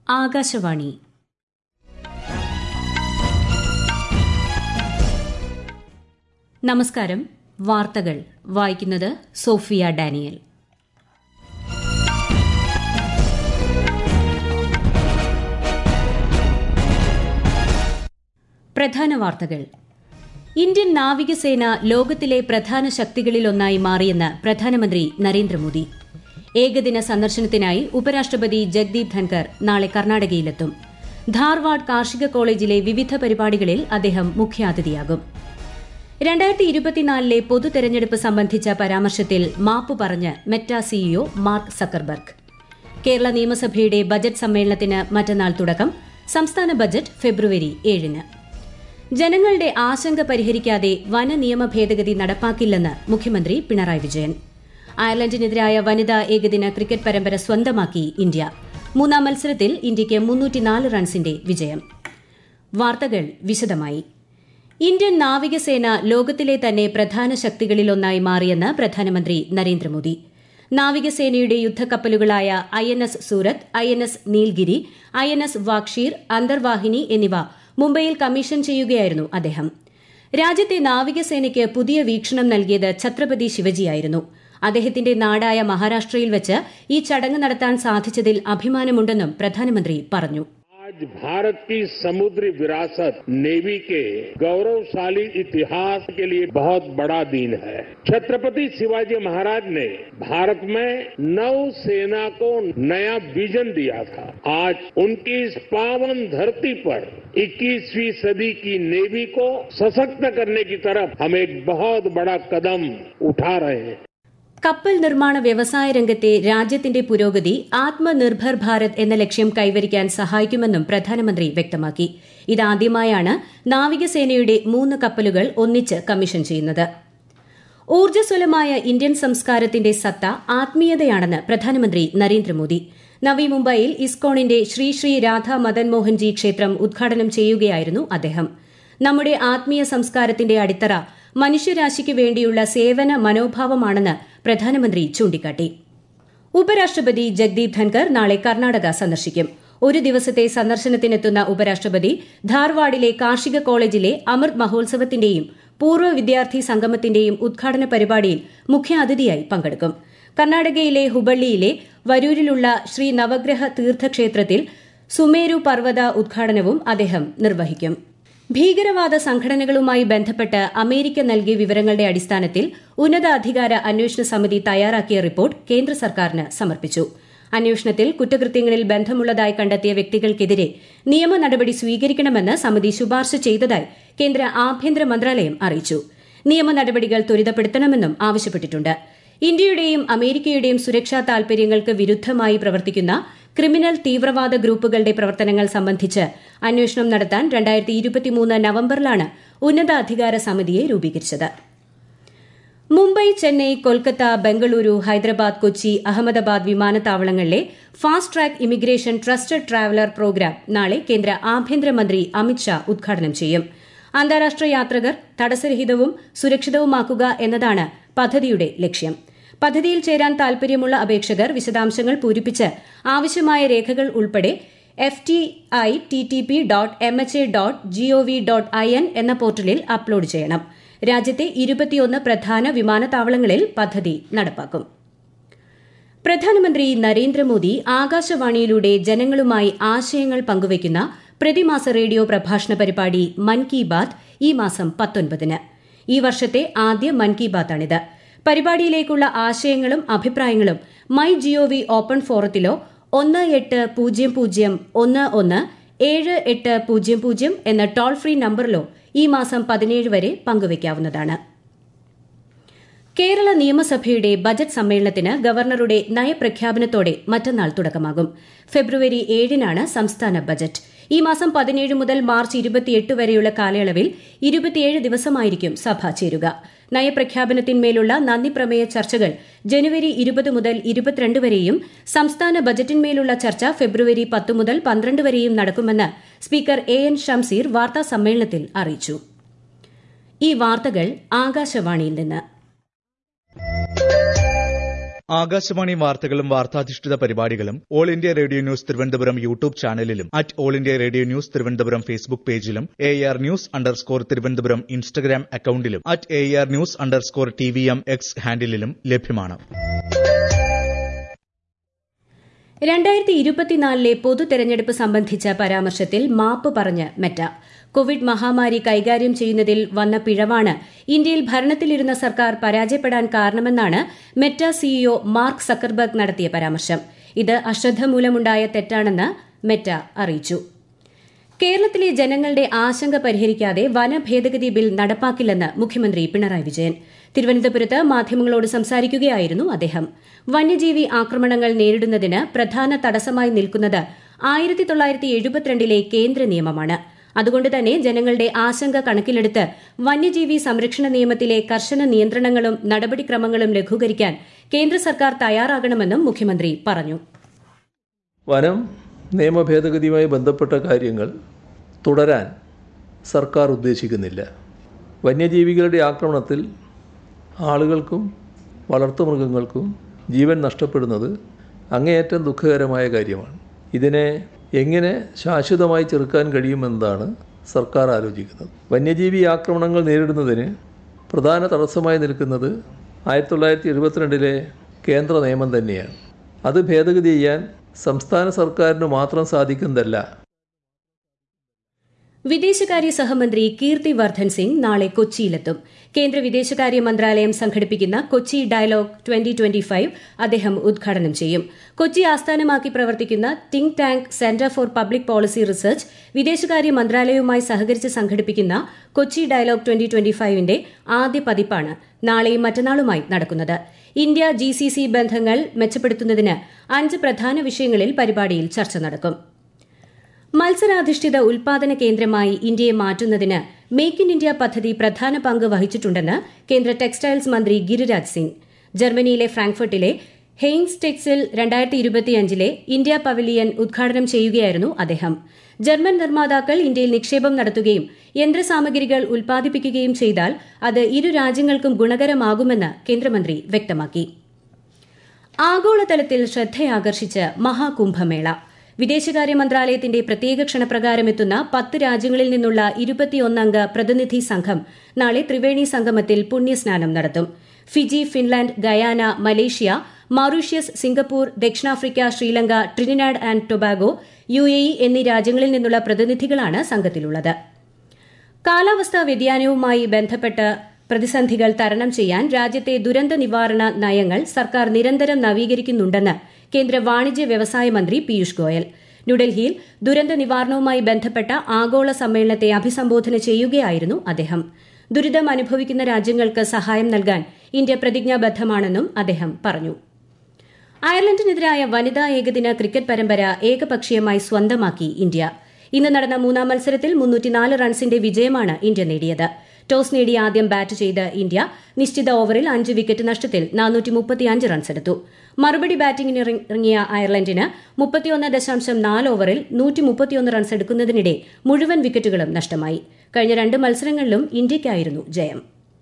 ആകാശവാണി നമസ്കാരം വാർത്തകൾ വായിക്കുന്നത് സോഫിയ ഡാനിയൽ പ്രധാന വാർത്തകൾ ഇന്ത്യൻ നാവികസേന ലോകത്തിലെ പ്രധാന ശക്തികളിലൊന്നായി മാറിയെന്ന് പ്രധാനമന്ത്രി നരേന്ദ്രമോദി ഏകദിന സന്ദർശനത്തിനായി ഉപരാഷ്ട്രപതി ജഗ്ദീപ് ധൻകർ നാളെ കർണാടകയിലെത്തും ധാർവാഡ് കാർഷിക കോളേജിലെ വിവിധ പരിപാടികളിൽ അദ്ദേഹം മുഖ്യാതിഥിയാകും രണ്ടായിരത്തി ഇരുപത്തിനാലിലെ പൊതു തെരഞ്ഞെടുപ്പ് സംബന്ധിച്ച പരാമർശത്തിൽ മാപ്പ് പറഞ്ഞ് Meta CEO Mark Zuckerberg Kerala നിയമസഭയുടെ ബജറ്റ് സമ്മേളനത്തിന് മറ്റന്നാൾ തുടക്കം സംസ്ഥാന ബജറ്റ് ഫെബ്രുവരി ഏഴിന് ജനങ്ങളുടെ ആശങ്ക പരിഹരിക്കാതെ വനനിയമ ഭേദഗതി നടപ്പാക്കില്ലെന്ന് മുഖ്യമന്ത്രി പിണറായി വിജയൻ അയർലൻഡിനെതിരായ വനിതാ ഏകദിന ക്രിക്കറ്റ് പരമ്പര സ്വന്തമാക്കി ഇന്ത്യ മൂന്നാം മത്സരത്തിൽ ഇന്ത്യയ്ക്ക് മുന്നൂറ്റിനാല് റൺസിന്റെ വിജയം വാർത്തകൾ വിശദമായി ഇന്ത്യൻ നാവികസേന ലോകത്തിലെ തന്നെ പ്രധാന ശക്തികളിലൊന്നായി മാറിയെന്ന് പ്രധാനമന്ത്രി നരേന്ദ്രമോദി നാവികസേനയുടെ യുദ്ധക്കപ്പലുകളായ I N S Surat I N S Nilgiri I N S Vagsheer അന്തർവാഹിനി എന്നിവ മുംബൈയിൽ കമ്മീഷൻ ചെയ്യുകയായിരുന്നു അദ്ദേഹം രാജ്യത്തെ നാവികസേനയ്ക്ക് പുതിയ വീക്ഷണം നൽകിയത് ഛത്രപതി ശിവജിയായിരുന്നു അദ്ദേഹത്തിന്റെ നാടായ മഹാരാഷ്ട്രയിൽ വെച്ച് ഈ ചടങ്ങ് നടത്താൻ സാധിച്ചതിൽ അഭിമാനമുണ്ടെന്നും പ്രധാനമന്ത്രി പറഞ്ഞു आज भारत की समुद्री विरासत नेवी के गौरवशाली इतिहास के लिए बहुत बड़ा दिन है छत्रपति शिवाजी महाराज ने भारत में नौ सेना को नया विजन दिया था आज उनकी इस पावन धरती पर 21वीं सदी की नेवी को सशक्त करने की तरफ हम एक बहुत बड़ा कदम उठा रहे हैं കപ്പൽ നിർമ്മാണ വ്യവസായ രംഗത്തെ രാജ്യത്തിന്റെ പുരോഗതി ആത്മനിർഭർ ഭാരത് എന്ന ലക്ഷ്യം കൈവരിക്കാൻ സഹായിക്കുമെന്നും പ്രധാനമന്ത്രി വ്യക്തമാക്കി ഇതാദ്യമായാണ് നാവികസേനയുടെ മൂന്ന് കപ്പലുകൾ ഒന്നിച്ച് കമ്മീഷൻ ചെയ്യുന്നത് ഊർജ്ജസ്വലമായ ഇന്ത്യൻ സംസ്കാരത്തിന്റെ സത്ത ആത്മീയതയാണെന്ന് പ്രധാനമന്ത്രി നരേന്ദ്രമോദി നവി മുംബൈയിൽ ഇസ്കോണിന്റെ ശ്രീ ശ്രീ രാധ മദൻ മോഹൻജി ക്ഷേത്രം ഉദ്ഘാടനം ചെയ്യുകയായിരുന്നു അദ്ദേഹം നമ്മുടെ ആത്മീയ സംസ്കാരത്തിന്റെ അടിത്തറ മനുഷ്യരാശിക്ക് വേണ്ടിയുള്ള സേവന മനോഭാവമാണെന്ന് പ്രധാനമന്ത്രി ചൂണ്ടിക്കാട്ടി ഉപരാഷ്ട്രപതി ജഗ്ദീപ് ധൻകർ നാളെ കർണാടക സന്ദർശിക്കും ഒരു ദിവസത്തെ സന്ദർശനത്തിനെത്തുന്ന ഉപരാഷ്ട്രപതി ധാർവാഡിലെ കാർഷിക കോളേജിലെ അമൃത് മഹോത്സവത്തിന്റെയും പൂർവ്വ വിദ്യാർത്ഥി സംഗമത്തിന്റെയും ഉദ്ഘാടന പരിപാടിയിൽ മുഖ്യാതിഥിയായി പങ്കെടുക്കും കർണാടകയിലെ ഹുബള്ളിയിലെ വരൂരിലുള്ള ശ്രീ നവഗ്രഹ തീർത്ഥക്ഷേത്രത്തിൽ സുമേരു പർവ്വത ഉദ്ഘാടനവും അദ്ദേഹം നിർവഹിക്കും ഭീകരവാദ സംഘടനകളുമായി ബന്ധപ്പെട്ട് അമേരിക്ക നൽകിയ വിവരങ്ങളുടെ അടിസ്ഥാനത്തിൽ ഉന്നതാധികാര അന്വേഷണ സമിതി തയ്യാറാക്കിയ റിപ്പോർട്ട് കേന്ദ്ര സർക്കാരിന് സമർപ്പിച്ചു അന്വേഷണത്തിൽ കുറ്റകൃത്യങ്ങളിൽ ബന്ധമുള്ളതായി കണ്ടെത്തിയ വ്യക്തികൾക്കെതിരെ നിയമ നടപടി സ്വീകരിക്കണമെന്ന് സമിതി ശുപാർശ ചെയ്തതായി കേന്ദ്ര ആഭ്യന്തര മന്ത്രാലയം അറിയിച്ചു നിയമ നടപടികൾ ത്വരിതപ്പെടുത്തണമെന്നും ആവശ്യപ്പെട്ടിട്ടുണ്ട് ഇന്ത്യയുടെയും അമേരിക്കയുടെയും സുരക്ഷാ താൽപര്യങ്ങൾക്ക് വിരുദ്ധമായി പ്രവർത്തിക്കുന്ന ക്രിമിനൽ തീവ്രവാദ ഗ്രൂപ്പുകളുടെ പ്രവർത്തനങ്ങൾ സംബന്ധിച്ച് അന്വേഷണം നടത്താൻ രണ്ടായിരത്തി ഇരുപത്തിമൂന്ന് നവംബറിലാണ് ഉന്നതാധികാര സമിതിയെ രൂപീകരിച്ചത് മുംബൈ ചെന്നൈ കൊൽക്കത്ത ബംഗളൂരു ഹൈദരാബാദ് കൊച്ചി അഹമ്മദാബാദ് വിമാനത്താവളങ്ങളിലെ fast track immigration trusted traveller programme നാളെ കേന്ദ്ര ആഭ്യന്തരമന്ത്രി അമിത്ഷാ ഉദ്ഘാടനം ചെയ്യും അന്താരാഷ്ട്ര യാത്രികർ തടസ്സരഹിതവും സുരക്ഷിതവുമാക്കുക എന്നതാണ് പദ്ധതിയുടെ ലക്ഷ്യം പദ്ധതിയിൽ ചേരാൻ താൽപര്യമുള്ള അപേക്ഷകർ വിശദാംശങ്ങൾ പൂരിപ്പിച്ച് ആവശ്യമായ രേഖകൾ ഉൾപ്പെടെ F T I T T P dot M H A dot GOV dot I N എന്ന പോർട്ടലിൽ അപ്ലോഡ് ചെയ്യണം രാജ്യത്തെ ഇരുപത്തിയൊന്ന് പ്രധാന വിമാനത്താവളങ്ങളിൽ പദ്ധതി നടപ്പാക്കും പ്രധാനമന്ത്രി നരേന്ദ്രമോദി ആകാശവാണിയിലൂടെ ജനങ്ങളുമായി ആശയങ്ങൾ പങ്കുവയ്ക്കുന്ന പ്രതിമാസ റേഡിയോ പ്രഭാഷണ പരിപാടി മൻ കി ബാത് ഈ മാസം പത്തൊൻപതിന് ഈ വർഷത്തെ ആദ്യ മൻ കി ബാത്താണിത് പരിപാടിയിലേക്കുള്ള ആശയങ്ങളും അഭിപ്രായങ്ങളും മൈ ജിഒവി ഓപ്പൺ ഫോറത്തിലോ ഒന്ന് എട്ട് പൂജ്യം പൂജ്യം ഒന്ന് ഒന്ന് ഏഴ് എട്ട് പൂജ്യം പൂജ്യം എന്ന ടോൾ ഫ്രീ നമ്പറിലോ ഈ മാസം പതിനേഴ് വരെ പങ്കുവയ്ക്കാവുന്നതാണ് കേരള നിയമസഭയുടെ ബജറ്റ് സമ്മേളനത്തിന് ഗവർണറുടെ നയപ്രഖ്യാപനത്തോടെ മറ്റന്നാൾ തുടക്കമാകും ഫെബ്രുവരി ഏഴിനാണ് സംസ്ഥാന ബജറ്റ് ഈ മാസം പതിനേഴ് മുതൽ മാർച്ച് ഇരുപത്തിയെട്ട് വരെയുള്ള കാലയളവിൽ ഇരുപത്തിയേഴ് ദിവസമായിരിക്കും സഭ ചേരുക നയപ്രഖ്യാപനത്തിന്മേലുള്ള നന്ദിപ്രമേയ ചർച്ചകൾ ജനുവരി ഇരുപത് മുതൽ ഇരുപത്തിരണ്ട് വരെയും സംസ്ഥാന ബജറ്റിന്മേലുള്ള ചർച്ച ഫെബ്രുവരി പത്ത് മുതൽ പന്ത്രണ്ട് വരെയും നടക്കുമെന്ന് സ്പീക്കർ എ എൻ ഷംസീർ വാർത്താ സമ്മേളനത്തിൽ അറിയിച്ചു ഈ വാർത്തകൾ ആകാശവാണിയിൽ നിന്ന് ആകാശവാണി വാർത്തകളും വാർത്താധിഷ്ഠിത പരിപാടികളും all India radio news Thiruvananthapuram YouTube ചാനലിലും at all India radio news Thiruvananthapuram Facebook പേജിലും A R news underscore Thiruvananthapuram Instagram അക്കൌണ്ടിലും at A R news underscore T V M X ഹാൻഡിലും ലഭ്യമാണ് രണ്ടായിരത്തി ഇരുപത്തിനാലിലെ പൊതു തെരഞ്ഞെടുപ്പ് സംബന്ധിച്ച പരാമർശത്തിൽ മാപ്പ് പറഞ്ഞ് മെറ്റ കോവിഡ് മഹാമാരി കൈകാര്യം ചെയ്യുന്നതിൽ വന്ന പിഴവാണ് ഇന്ത്യയിൽ ഭരണത്തിലിരുന്ന സർക്കാർ പരാജയപ്പെടാൻ കാരണമെന്നാണ് മെറ്റ സിഇഒ മാർക്ക് സക്കർബർഗ് നടത്തിയ പരാമർശം ഇത് അശ്രദ്ധ മൂലമുണ്ടായ തെറ്റാണെന്ന് മെറ്റ അറിയിച്ചു കേരളത്തിലെ ജനങ്ങളുടെ ആശങ്ക പരിഹരിക്കാതെ വനഭേദഗതി ബിൽ നടപ്പാക്കില്ലെന്ന് മുഖ്യമന്ത്രി പിണറായി വിജയൻ തിരുവനന്തപുരത്ത് മാധ്യമങ്ങളോട് സംസാരിക്കുകയായിരുന്നു അദ്ദേഹം വന്യജീവി ആക്രമണങ്ങൾ നേരിടുന്നതിന് പ്രധാന തടസ്സമായി നിൽക്കുന്നത് ആയിരത്തി തൊള്ളായിരത്തി എഴുപത്തിരണ്ടിലെ കേന്ദ്ര നിയമമാണ് അതുകൊണ്ട് തന്നെ ജനങ്ങളുടെ ആശങ്ക കണക്കിലെടുത്ത് വന്യജീവി സംരക്ഷണ നിയമത്തിലെ കർശന നിയന്ത്രണങ്ങളും നടപടിക്രമങ്ങളും ലഘൂകരിക്കാൻ കേന്ദ്ര സർക്കാർ തയ്യാറാകണമെന്നും മുഖ്യമന്ത്രി പറഞ്ഞു വനം നിയമ ഭേദഗതിയുമായി ബന്ധപ്പെട്ട കാര്യങ്ങൾ തുടരാൻ സർക്കാർ ഉദ്ദേശിക്കുന്നില്ല വന്യജീവികളുടെ ആക്രമണത്തിൽ ആളുകൾക്കും വളർത്തുമൃഗങ്ങൾക്കും ജീവൻ നഷ്ടപ്പെടുന്നത് അങ്ങേയറ്റം ദുഃഖകരമായ കാര്യമാണ് ഇതിനെ എങ്ങനെ ശാശ്വതമായി ചെറുക്കാൻ കഴിയുമെന്നതാണ് സർക്കാർ ആലോചിക്കുന്നത് വന്യജീവി ആക്രമണങ്ങൾ നേരിടുന്നതിന് പ്രധാന തടസ്സമായി നിൽക്കുന്നത് ആയിരത്തി തൊള്ളായിരത്തി എഴുപത്തിരണ്ടിലെ കേന്ദ്ര നിയമം തന്നെയാണ് അത് ഭേദഗതി ചെയ്യാൻ സംസ്ഥാന സർക്കാരിന് മാത്രം സാധിക്കുന്നതല്ല വിദേശകാര്യ സഹമന്ത്രി കീർത്തി വർദ്ധൻ സിംഗ് നാളെ കൊച്ചിയിലെത്തും കേന്ദ്ര വിദേശകാര്യ മന്ത്രാലയം സംഘടിപ്പിക്കുന്ന Kochi dialogue twenty twenty five അദ്ദേഹം ഉദ്ഘാടനം ചെയ്യും കൊച്ചി ആസ്ഥാനമാക്കി പ്രവർത്തിക്കുന്ന think tank centre for public policy research വിദേശകാര്യ മന്ത്രാലയവുമായി സഹകരിച്ച് സംഘടിപ്പിക്കുന്ന കൊച്ചി ഡയലോഗ് ട്വന്റി ട്വന്റി ഫൈവിന്റെ ആദ്യ പതിപ്പാണ് നാളെയും മറ്റന്നാളുമായി നടക്കുന്നത് ഇന്ത്യ ജി സി സി ബന്ധങ്ങൾ മെച്ചപ്പെടുത്തുന്നതിന് അഞ്ച് പ്രധാന വിഷയങ്ങളിൽ പരിപാടിയിൽ ചർച്ച നടക്കും മത്സരാധിഷ്ഠിത ഉൽപാദന കേന്ദ്രമായി ഇന്ത്യയെ മാറ്റുന്നതിന് മേക്ക് ഇൻ ഇന്ത്യ പദ്ധതി പ്രധാന പങ്ക് വഹിച്ചിട്ടുണ്ടെന്ന് കേന്ദ്ര ടെക്സ്റ്റൈൽസ് മന്ത്രി ഗിരിരാജ് സിംഗ് ജർമ്മനിയിലെ ഫ്രാങ്ക്ഫർട്ടിലെ ഹെയിൻസ് ടെക്സിൽ രണ്ടായിരത്തി ഇരുപത്തിയഞ്ചിലെ ഇന്ത്യ പവലിയൻ ഉദ്ഘാടനം ചെയ്യുകയായിരുന്നു അദ്ദേഹം ജർമ്മൻ നിർമ്മാതാക്കൾ ഇന്ത്യയിൽ നിക്ഷേപം നടത്തുകയും യന്ത്രസാമഗ്രികൾ ഉൽപ്പാദിപ്പിക്കുകയും ചെയ്താൽ അത് ഇരു രാജ്യങ്ങൾക്കും ഗുണകരമാകുമെന്ന് കേന്ദ്രമന്ത്രി വ്യക്തമാക്കി ആഗോളതലത്തിൽ ശ്രദ്ധയാകർഷിച്ച് മഹാകുംഭമേള വിദേശകാര്യ മന്ത്രാലയത്തിന്റെ പ്രത്യേക ക്ഷണപ്രകാരം എത്തുന്ന പത്ത് രാജ്യങ്ങളിൽ നിന്നുള്ള ഇരുപത്തിയൊന്നംഗ പ്രതിനിധി സംഘം നാളെ ത്രിവേണി സംഗമത്തിൽ പുണ്യസ്നാനം നടത്തും Fiji Finland Guyana Malaysia Mauritius Singapore ദക്ഷിണാഫ്രിക്ക Sri Lanka Trinidad and Tobago U A E എന്നീ രാജ്യങ്ങളിൽ നിന്നുള്ള പ്രതിനിധികളാണ് സംഘത്തിലുള്ളത് കാലാവസ്ഥാ വ്യതിയാനവുമായി ബന്ധപ്പെട്ട് പ്രതിസന്ധികൾ തരണം ചെയ്യാൻ രാജ്യത്തെ ദുരന്ത നിവാരണ നയങ്ങൾ സർക്കാർ നിരന്തരം നവീകരിക്കുന്നുണ്ടെന്ന് കേന്ദ്ര വാണിജ്യ വ്യവസായ മന്ത്രി പീയൂഷ് ഗോയൽ ന്യൂഡൽഹിയിൽ ദുരന്ത നിവാരണവുമായി ബന്ധപ്പെട്ട ആഗോള സമ്മേളനത്തെ അഭിസംബോധന ചെയ്യുകയായിരുന്നു അദ്ദേഹം ദുരിതം അനുഭവിക്കുന്ന രാജ്യങ്ങൾക്ക് സഹായം നൽകാൻ ഇന്ത്യ പ്രതിജ്ഞാബദ്ധമാണെന്നും അദ്ദേഹം പറഞ്ഞു അയർലൻഡിനെതിരായ വനിതാ ഏകദിന ക്രിക്കറ്റ് പരമ്പര ഏകപക്ഷീയമായി സ്വന്തമാക്കി ഇന്ത്യ ഇന്ന് നടന്ന മൂന്നാം മത്സരത്തിൽ മുന്നൂറ്റിനാല് റൺസിന്റെ വിജയമാണ് ഇന്ത്യ നേടിയത് ടോസ് നേടി ആദ്യം ബാറ്റ് ചെയ്ത ഇന്ത്യ നിശ്ചിത ഓവറിൽ അഞ്ച് വിക്കറ്റ് നഷ്ടത്തിൽ നാനൂറ്റി മുപ്പത്തിയഞ്ച് റൺസ് എടുത്തു മറുപടി ബാറ്റിംഗിന് ഇറങ്ങിയ അയർലൻഡിന് മുപ്പത്തിയൊന്ന് ദശാംശം നാല് ഓവറിൽ നൂറ്റി മുപ്പത്തിയൊന്ന് റൺസ് എടുക്കുന്നതിനിടെ മുഴുവൻ വിക്കറ്റുകളും നഷ്ടമായി കഴിഞ്ഞ രണ്ട് മത്സരങ്ങളിലും ഇന്ത്യയ്ക്കായിരുന്നു ജയം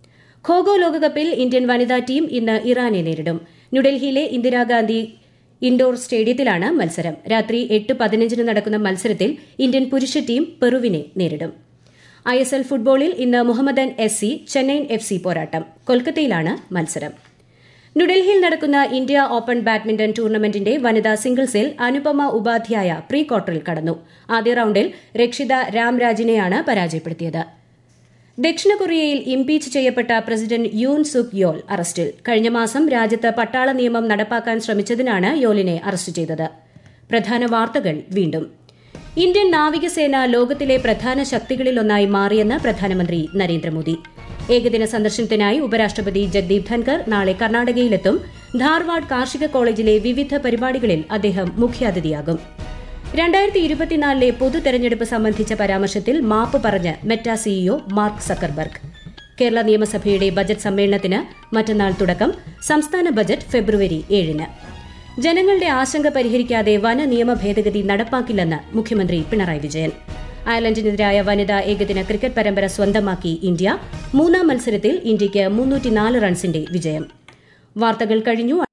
ഖോഖോ ലോകകപ്പിൽ ഇന്ത്യൻ വനിതാ ടീം ഇന്ന് ഇറാനെ നേരിടും ന്യൂഡൽഹിയിലെ ഇന്ദിരാഗാന്ധി ഇൻഡോർ സ്റ്റേഡിയത്തിലാണ് മത്സരം രാത്രി എട്ട് പതിനഞ്ചിന് നടക്കുന്ന മത്സരത്തിൽ ഇന്ത്യൻ പുരുഷ ടീം പെറുവിനെ നേരിടും ഐ എസ് എൽ ഫുട്ബോളിൽ ഇന്ന് Mohammedan S C Chennaiyin F C പോരാട്ടം കൊൽക്കത്തയിലാണ് മത്സരം ന്യൂഡൽഹിയിൽ നടക്കുന്ന ഇന്ത്യ ഓപ്പൺ ബാഡ്മിന്റൺ ടൂർണമെന്റിന്റെ വനിതാ സിംഗിൾസിൽ അനുപമ ഉപാധ്യായ പ്രീ ക്വാർട്ടറിൽ കടന്നു ആദ്യ റൌണ്ടിൽ രക്ഷിത രാംരാജിനെയാണ് പരാജയപ്പെടുത്തിയത് ദക്ഷിണ കൊറിയയിൽ ഇംപീച്ച് ചെയ്യപ്പെട്ട പ്രസിഡന്റ് യൂൻ സുക് യോൽ അറസ്റ്റിൽ കഴിഞ്ഞ മാസം രാജ്യത്ത് പട്ടാള നിയമം നടപ്പാക്കാൻ ശ്രമിച്ചതിനാണ് യോലിനെ അറസ്റ്റ് ചെയ്തത് പ്രധാന വാർത്തകൾ വീണ്ടും ഇന്ത്യൻ നാവികസേന ലോകത്തിലെ പ്രധാന ശക്തികളിലൊന്നായി മാറിയെന്ന് പ്രധാനമന്ത്രി നരേന്ദ്രമോദി ഏകദിന സന്ദർശനത്തിനായി ഉപരാഷ്ട്രപതി ജഗ്ദീപ് ധൻകർ നാളെ കർണാടകയിലെത്തും ധാർവാഡ് കാർഷിക കോളേജിലെ വിവിധ പരിപാടികളിൽ അദ്ദേഹം മുഖ്യാതിഥിയാകും രണ്ടായിരത്തി ഇരുപത്തിനാലിലെ പൊതു തെരഞ്ഞെടുപ്പ് സംബന്ധിച്ച പരാമർശത്തിൽ മാപ്പ് പറഞ്ഞ് Meta CEO Mark Zuckerberg Kerala നിയമസഭയുടെ ബജറ്റ് സമ്മേളനത്തിന് മറ്റന്നാൾ തുടക്കം സംസ്ഥാന ബജറ്റ് ഫെബ്രുവരി ഏഴിന് ജനങ്ങളുടെ ആശങ്ക പരിഹരിക്കാതെ വന നിയമ ഭേദഗതി നടപ്പാക്കില്ലെന്ന് മുഖ്യമന്ത്രി പിണറായി വിജയൻ അയർലൻഡിനെതിരായ വനിതാ ഏകദിന ക്രിക്കറ്റ് പരമ്പര സ്വന്തമാക്കി ഇന്ത്യ മൂന്നാം മത്സരത്തിൽ ഇന്ത്യയ്ക്ക് മുന്നൂറ്റിനാല് റൺസിന്റെ വിജയം വാർത്തകൾ കഴിഞ്ഞു